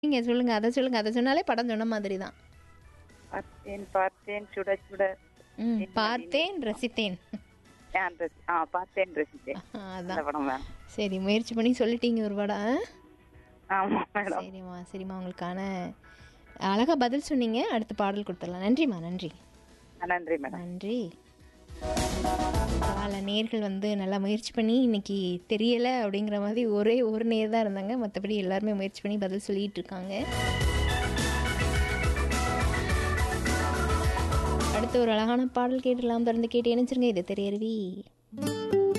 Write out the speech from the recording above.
நீங்க சொல்லுங்க அதை சொல்லுங்க அதை சொன்னாலே படம் சொன்ன மாதிரி தான் பார்த்தேன் பார்த்தேன் சுட சுட ம் பார்த்தேன் ரசித்தேன் ஆ, ரசி- ஆ பார்த்தேன் ரசித்தேன் ஆ, அந்த அதான் படம் மேம் சரி முயற்சி பண்ணி சொல்லிட்டீங்க ஒரு படம் ஆ? ஆமா மேடம் சரிம்மா சரிம்மா உங்களுக்கான அழகா பதில் சொன்னீங்க அடுத்த பாடல் கொடுத்துடலாம் நன்றிம்மா நன்றி நன்றி மேடம் நன்றி பல நேர்கள் வந்து நல்லா முயற்சி பண்ணி இன்னைக்கு தெரியல அப்படிங்கிற மாதிரி ஒரே ஒரு நேர் தான் இருந்தாங்க மற்றபடி எல்லாருமே முயற்சி பண்ணி பதில் சொல்லிட்டு இருக்காங்க அடுத்து ஒரு அழகான பாடல் கேட்டுடலாம் தொடர்ந்து கேட்டு இணைச்சிருங்க இது தெரியருவி